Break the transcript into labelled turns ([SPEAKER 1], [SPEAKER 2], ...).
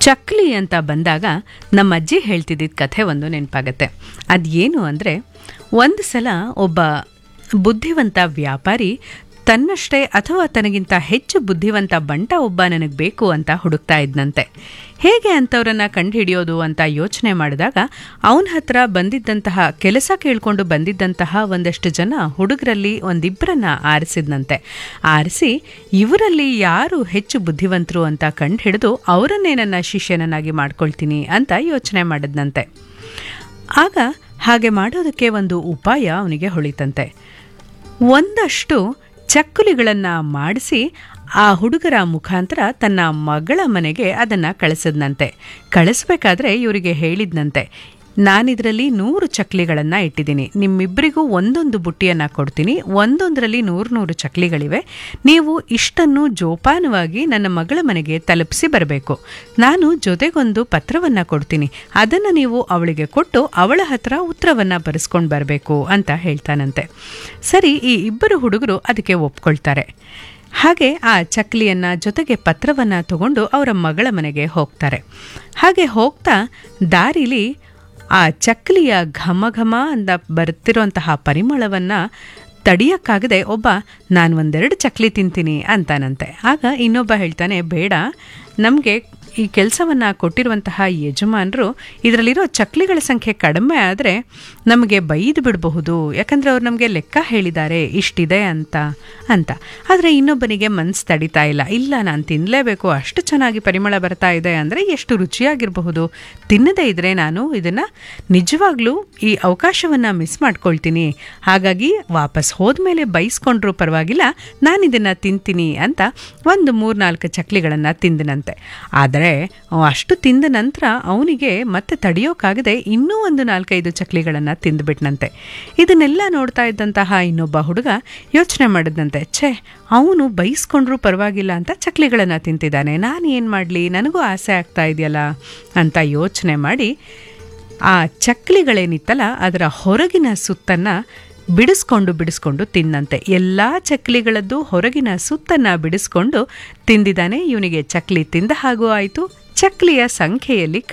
[SPEAKER 1] ಚಕ್ಲಿ ಅಂತ ಬಂದಾಗ ನಮ್ಮ ಅಜ್ಜಿ ಹೇಳ್ತಿದ್ದಿದ್ದ ಕಥೆ ಒಂದು ನೆನಪಾಗತ್ತೆ ಅದೇನು ಅಂದರೆ ಒಂದು ಸಲ ಒಬ್ಬ ಬುದ್ಧಿವಂತ ವ್ಯಾಪಾರಿ ತನ್ನಷ್ಟೇ ಅಥವಾ ತನಗಿಂತ ಹೆಚ್ಚು ಬುದ್ಧಿವಂತ ಬಂಟ ಒಬ್ಬ ನನಗೆ ಬೇಕು ಅಂತ ಹುಡುಕ್ತಾ ಇದ್ನಂತೆ ಹೇಗೆ ಅಂಥವ್ರನ್ನ ಕಂಡುಹಿಡಿಯೋದು ಅಂತ ಯೋಚನೆ ಮಾಡಿದಾಗ ಅವನ ಹತ್ರ ಬಂದಿದ್ದಂತಹ ಕೆಲಸ ಕೇಳಿಕೊಂಡು ಬಂದಿದ್ದಂತಹ ಒಂದಷ್ಟು ಜನ ಹುಡುಗರಲ್ಲಿ ಒಂದಿಬ್ಬರನ್ನ ಆರಿಸಿದ್ನಂತೆ ಆರಿಸಿ ಇವರಲ್ಲಿ ಯಾರು ಹೆಚ್ಚು ಬುದ್ಧಿವಂತರು ಅಂತ ಕಂಡು ಹಿಡಿದು ಅವರನ್ನೇ ನನ್ನ ಶಿಷ್ಯನನ್ನಾಗಿ ಮಾಡ್ಕೊಳ್ತೀನಿ ಅಂತ ಯೋಚನೆ ಮಾಡಿದ್ನಂತೆ ಆಗ ಹಾಗೆ ಮಾಡೋದಕ್ಕೆ ಒಂದು ಉಪಾಯ ಅವನಿಗೆ ಹೊಳಿತಂತೆ ಒಂದಷ್ಟು ಚಕ್ಕುಲಿಗಳನ್ನು ಮಾಡಿಸಿ ಆ ಹುಡುಗರ ಮುಖಾಂತರ ತನ್ನ ಮಗಳ ಮನೆಗೆ ಅದನ್ನು ಕಳಿಸಿದ್ನಂತೆ ಕಳಿಸ್ಬೇಕಾದ್ರೆ ಇವರಿಗೆ ಹೇಳಿದ್ನಂತೆ ನಾನಿದರಲ್ಲಿ ನೂರು ಚಕ್ಲಿಗಳನ್ನು ಇಟ್ಟಿದ್ದೀನಿ ನಿಮ್ಮಿಬ್ಬರಿಗೂ ಒಂದೊಂದು ಬುಟ್ಟಿಯನ್ನು ಕೊಡ್ತೀನಿ ಒಂದೊಂದರಲ್ಲಿ ನೂರು ನೂರು ಚಕ್ಲಿಗಳಿವೆ ನೀವು ಇಷ್ಟನ್ನು ಜೋಪಾನವಾಗಿ ನನ್ನ ಮಗಳ ಮನೆಗೆ ತಲುಪಿಸಿ ಬರಬೇಕು ನಾನು ಜೊತೆಗೊಂದು ಪತ್ರವನ್ನು ಕೊಡ್ತೀನಿ ಅದನ್ನು ನೀವು ಅವಳಿಗೆ ಕೊಟ್ಟು ಅವಳ ಹತ್ರ ಉತ್ತರವನ್ನು ಬರೆಸ್ಕೊಂಡು ಬರಬೇಕು ಅಂತ ಹೇಳ್ತಾನಂತೆ ಸರಿ ಈ ಇಬ್ಬರು ಹುಡುಗರು ಅದಕ್ಕೆ ಒಪ್ಕೊಳ್ತಾರೆ ಹಾಗೆ ಆ ಚಕ್ಲಿಯನ್ನು ಜೊತೆಗೆ ಪತ್ರವನ್ನು ತಗೊಂಡು ಅವರ ಮಗಳ ಮನೆಗೆ ಹೋಗ್ತಾರೆ ಹಾಗೆ ಹೋಗ್ತಾ ದಾರಿಲಿ ಆ ಚಕ್ಲಿಯ ಘಮ ಘಮ ಅಂತ ಬರ್ತಿರೋಂತಹ ಪರಿಮಳವನ್ನು ತಡಿಯೋಕ್ಕಾಗದೆ ಒಬ್ಬ ನಾನು ಒಂದೆರಡು ಚಕ್ಲಿ ತಿಂತೀನಿ ಅಂತಾನಂತೆ ಆಗ ಇನ್ನೊಬ್ಬ ಹೇಳ್ತಾನೆ ಬೇಡ ನಮಗೆ ಈ ಕೆಲಸವನ್ನು ಕೊಟ್ಟಿರುವಂತಹ ಯಜಮಾನರು ಇದರಲ್ಲಿರೋ ಚಕ್ಲಿಗಳ ಸಂಖ್ಯೆ ಕಡಿಮೆ ಆದರೆ ನಮಗೆ ಬೈದು ಬಿಡಬಹುದು ಯಾಕಂದರೆ ಅವ್ರು ನಮಗೆ ಲೆಕ್ಕ ಹೇಳಿದ್ದಾರೆ ಇಷ್ಟಿದೆ ಅಂತ ಅಂತ ಆದರೆ ಇನ್ನೊಬ್ಬನಿಗೆ ಮನಸ್ಸು ತಡಿತಾ ಇಲ್ಲ ಇಲ್ಲ ನಾನು ತಿನ್ನಲೇಬೇಕು ಅಷ್ಟು ಚೆನ್ನಾಗಿ ಪರಿಮಳ ಬರ್ತಾ ಇದೆ ಅಂದರೆ ಎಷ್ಟು ರುಚಿಯಾಗಿರಬಹುದು ತಿನ್ನದೇ ಇದ್ದರೆ ನಾನು ಇದನ್ನು ನಿಜವಾಗ್ಲೂ ಈ ಅವಕಾಶವನ್ನು ಮಿಸ್ ಮಾಡ್ಕೊಳ್ತೀನಿ ಹಾಗಾಗಿ ವಾಪಸ್ ಹೋದ್ಮೇಲೆ ಬೈಸ್ಕೊಂಡ್ರೂ ಪರವಾಗಿಲ್ಲ ನಾನು ಇದನ್ನು ತಿಂತೀನಿ ಅಂತ ಒಂದು ಮೂರ್ನಾಲ್ಕು ಚಕ್ಲಿಗಳನ್ನು ತಿಂದನಂತೆ ಆದರೆ ಅಷ್ಟು ತಿಂದ ನಂತರ ಅವನಿಗೆ ಮತ್ತೆ ತಡೆಯೋಕ್ಕಾಗದೆ ಇನ್ನೂ ಒಂದು ನಾಲ್ಕೈದು ಚಕ್ಲಿಗಳನ್ನು ತಿಂದುಬಿಟ್ನಂತೆ ಇದನ್ನೆಲ್ಲ ನೋಡ್ತಾ ಇದ್ದಂತಹ ಇನ್ನೊಬ್ಬ ಹುಡುಗ ಯೋಚನೆ ಮಾಡಿದಂತೆ ಛೇ ಅವನು ಬೈಸ್ಕೊಂಡ್ರೂ ಪರವಾಗಿಲ್ಲ ಅಂತ ಚಕ್ಲಿಗಳನ್ನು ತಿಂತಿದ್ದಾನೆ ನಾನು ಏನು ಮಾಡಲಿ ನನಗೂ ಆಸೆ ಆಗ್ತಾ ಇದೆಯಲ್ಲ ಅಂತ ಯೋಚನೆ ಮಾಡಿ ಆ ಚಕ್ಲಿಗಳೇನಿತ್ತಲ್ಲ ಅದರ ಹೊರಗಿನ ಸುತ್ತನ್ನು ಬಿಡಿಸ್ಕೊಂಡು ಬಿಡಿಸ್ಕೊಂಡು ತಿನ್ನಂತೆ ಎಲ್ಲ ಚಕ್ಲಿಗಳದ್ದು ಹೊರಗಿನ ಸುತ್ತನ್ನು ಬಿಡಿಸ್ಕೊಂಡು ತಿಂದಿದ್ದಾನೆ ಇವನಿಗೆ ಚಕ್ಲಿ ತಿಂದ ಹಾಗೂ ಆಯಿತು ಚಕ್ಲಿಯ ಸಂಖ್ಯೆಯಲ್ಲಿ